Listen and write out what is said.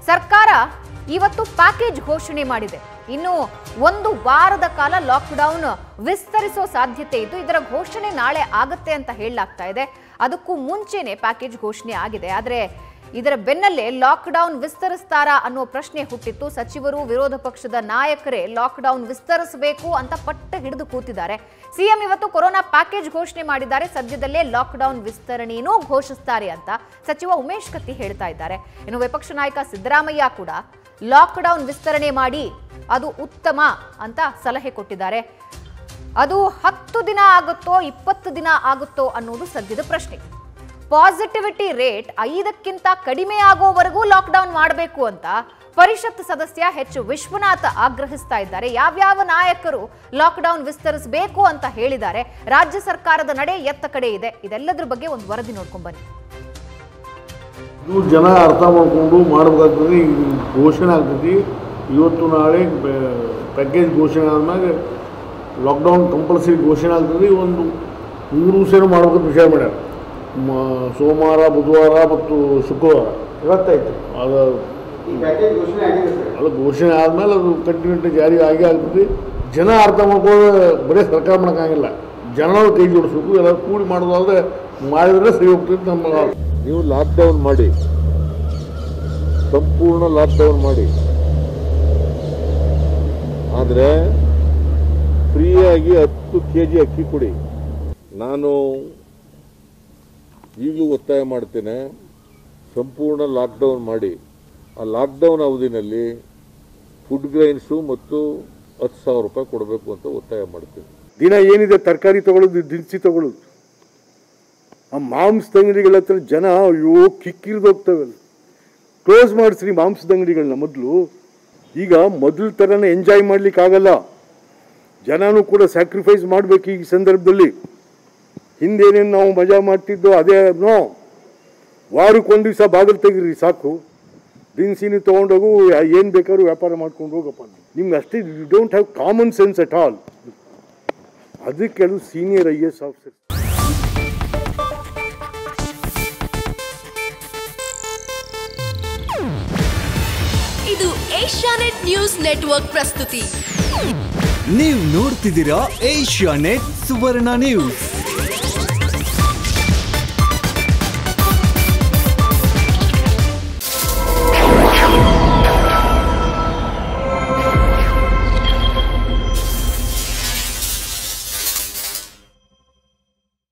ಸರ್ಕಾರ ಇವತ್ತು ಪ್ಯಾಕೇಜ್ ಘೋಷಣೆ ಮಾಡಿದೆ ಇನ್ನು ಒಂದು ವಾರದ ಕಾಲ ಲಾಕ್ಡೌನ್ ವಿಸ್ತರಿಸೋ ಸಾಧ್ಯತೆ ಇದ್ದು ಇದರ ಘೋಷಣೆ ನಾಳೆ ಆಗತ್ತೆ ಅಂತ ಹೇಳಲಾಗ್ತಾ ಇದೆ ಅದಕ್ಕೂ ಮುಂಚೆನೆ ಪ್ಯಾಕೇಜ್ ಘೋಷಣೆ ಆಗಿದೆ ಆದರೆ ಇದರ ಬೆನ್ನಲ್ಲೇ ಲಾಕ್ಡೌನ್ ವಿಸ್ತರಿಸ್ತಾರಾ ಅನ್ನೋ ಪ್ರಶ್ನೆ ಹುಟ್ಟಿತ್ತು ಸಚಿವರು ವಿರೋಧ ಪಕ್ಷದ ನಾಯಕರೇ ಲಾಕ್ಡೌನ್ ವಿಸ್ತರಿಸಬೇಕು ಅಂತ ಪಟ್ಟ ಹಿಡಿದು ಕೂತಿದ್ದಾರೆ ಸಿಎಂ ಇವತ್ತು ಕೊರೋನಾ ಪ್ಯಾಕೇಜ್ ಘೋಷಣೆ ಮಾಡಿದ್ದಾರೆ ಸದ್ಯದಲ್ಲೇ ಲಾಕ್ಡೌನ್ ವಿಸ್ತರಣೆಯೂ ಘೋಷಿಸ್ತಾರೆ ಅಂತ ಸಚಿವ ಉಮೇಶ್ ಕತ್ತಿ ಹೇಳ್ತಾ ಇದ್ದಾರೆ ಇನ್ನು ವಿಪಕ್ಷ ನಾಯಕ ಸಿದ್ದರಾಮಯ್ಯ ಕೂಡ ಲಾಕ್ಡೌನ್ ವಿಸ್ತರಣೆ ಮಾಡಿ ಅದು ಉತ್ತಮ ಅಂತ ಸಲಹೆ ಕೊಟ್ಟಿದ್ದಾರೆ ಅದು ಹತ್ತು ದಿನ ಆಗುತ್ತೋ ಇಪ್ಪತ್ತು ದಿನ ಆಗುತ್ತೋ ಅನ್ನೋದು ಸದ್ಯದ ಪ್ರಶ್ನೆ ಪಾಸಿಟಿವಿಟಿ ರೇಟ್ ಐದಕ್ಕಿಂತ ಕಡಿಮೆ ಆಗೋವರೆಗೂ ಲಾಕ್ಡೌನ್ ಮಾಡಬೇಕು ಅಂತ ಪರಿಷತ್ ಸದಸ್ಯ ಎಚ್ ವಿಶ್ವನಾಥ್ ಆಗ್ರಹಿಸ್ತಾ ಇದ್ದಾರೆ ಯಾವ್ಯಾವ ನಾಯಕರು ಲಾಕ್ಡೌನ್ ವಿಸ್ತರಿಸಬೇಕು ಅಂತ ಹೇಳಿದ್ದಾರೆ ರಾಜ್ಯ ಸರ್ಕಾರದ ನಡೆ ಎತ್ತ ಕಡೆ ಇದೆ ಇದೆಲ್ಲದ್ರ ಬಗ್ಗೆ ಒಂದು ವರದಿ ನೋಡ್ಕೊಂಡ್ ಬನ್ನಿ ಇದು ಜನ ಅರ್ಥ ಮಾಡಿಕೊಂಡು ಮಾಡಬೇಕಾಗ್ತದೆ ಈಗ ಘೋಷಣೆ ಆಗ್ತೈತಿ ಇವತ್ತು ನಾಳೆ ಪ್ಯಾಕೇಜ್ ಘೋಷಣೆ ಆದ್ಮೇಲೆ ಲಾಕ್ಡೌನ್ ಕಂಪಲ್ಸರಿ ಘೋಷಣೆ ಆಗ್ತದೆ ಒಂದು ಮೂರು ದಿವಸ ಮಾಡ್ಬೇಕಂತ ವಿಚಾರ ಮಾಡ್ಯಾರ ಮ- ಸೋಮವಾರ ಬುಧವಾರ ಮತ್ತು ಶುಕ್ರವಾರ ಇವತ್ತಾಯ್ತು ಅದು ಈ ಪ್ಯಾಕೇಜ್ ಘೋಷಣೆ ಆಗಿದೆ ಸರ್ ಅದು ಘೋಷಣೆ ಆದಮೇಲೆ ಅದು ಕಂಟಿನ್ಯೂಟಿ ಜಾರಿ ಆಗೇ ಆಗ್ತದೆ ಜನ ಅರ್ಥ ಮಾಡ್ಕೊಂಡು ಬರೀ ಸರ್ಕಾರ ಮಾಡೋಕ್ಕಾಗಿಲ್ಲ ಜನರು ಕೈ ಜೋಡಿಸ್ಬೇಕು ಎಲ್ಲ ಕೂಡಿ ಮಾಡೋದಾದ್ರೆ ಮಾಡಿದ್ರೆ ಸರಿ ಹೋಗ್ತದೆ ನಮ್ಮ ನೀವು ಲಾಕ್ಡೌನ್ ಮಾಡಿ ಸಂಪೂರ್ಣ ಲಾಕ್ಡೌನ್ ಮಾಡಿ ಆದರೆ ಫ್ರೀಯಾಗಿ ಹತ್ತು ಕೆ ಜಿ ಅಕ್ಕಿ ಕೊಡಿ ನಾನು ಈಗಲೂ ಒತ್ತಾಯ ಮಾಡ್ತೇನೆ ಸಂಪೂರ್ಣ ಲಾಕ್ಡೌನ್ ಮಾಡಿ ಆ ಲಾಕ್ಡೌನ್ ಅವಧಿನಲ್ಲಿ ಫುಡ್ ಗ್ರೈನ್ಸು ಮತ್ತು ಹತ್ತು ಸಾವಿರ ರೂಪಾಯಿ ಕೊಡಬೇಕು ಅಂತ ಒತ್ತಾಯ ಮಾಡ್ತೀನಿ ದಿನ ಏನಿದೆ ತರಕಾರಿ ತಗೊಳ್ಳೋದು ದಿನಸಿ ತಗೊಳ್ಳೋದು ಆ ಮಾಂಸದ ಅಂಗಡಿಗಳ ಹತ್ರ ಜನ ಅಯ್ಯೋ ಕಿಕ್ಕಿರಿದು ಹೋಗ್ತವಲ್ಲ ಕ್ಲೋಸ್ ಮಾಡಿಸ್ರಿ ಮಾಂಸದ ಅಂಗಡಿಗಳನ್ನ ಮೊದಲು ಈಗ ಮೊದಲ ಥರನೇ ಎಂಜಾಯ್ ಮಾಡ್ಲಿಕ್ಕೆ ಆಗಲ್ಲ ಜನನೂ ಕೂಡ ಸ್ಯಾಕ್ರಿಫೈಸ್ ಮಾಡಬೇಕು ಈ ಸಂದರ್ಭದಲ್ಲಿ ಹಿಂದೇನೇನು ನಾವು ಮಜಾ ಮಾಡ್ತಿದ್ದೋ ಅದೇ ನೋ ವಾರಕ್ಕೊಂದು ದಿವಸ ಬಾಗಿಲು ತೆಗೀರಿ ಸಾಕು ದಿನಸಿನಿ ತೊಗೊಂಡೋಗು ಏನು ಬೇಕಾದ್ರೂ ವ್ಯಾಪಾರ ಮಾಡ್ಕೊಂಡು ಹೋಗಪ್ಪ ನಿಮ್ಗೆ ಅಷ್ಟೇ you don't have common sense at all ಅದಕ್ಕೆ ಕೆಲವು ಸೀನಿಯರ್ ಐ ಎಸ್ ಆಫೀಸರ್ ಇದು ಏಷ್ಯಾನೆಟ್ ನ್ಯೂಸ್ ನೆಟ್ವರ್ಕ್ ಪ್ರಸ್ತುತಿ ನೀವು ನೋಡ್ತಿದ್ದೀರಾ ಏಷ್ಯಾ ನೆಟ್ ಸುವರ್ಣ ನ್ಯೂಸ್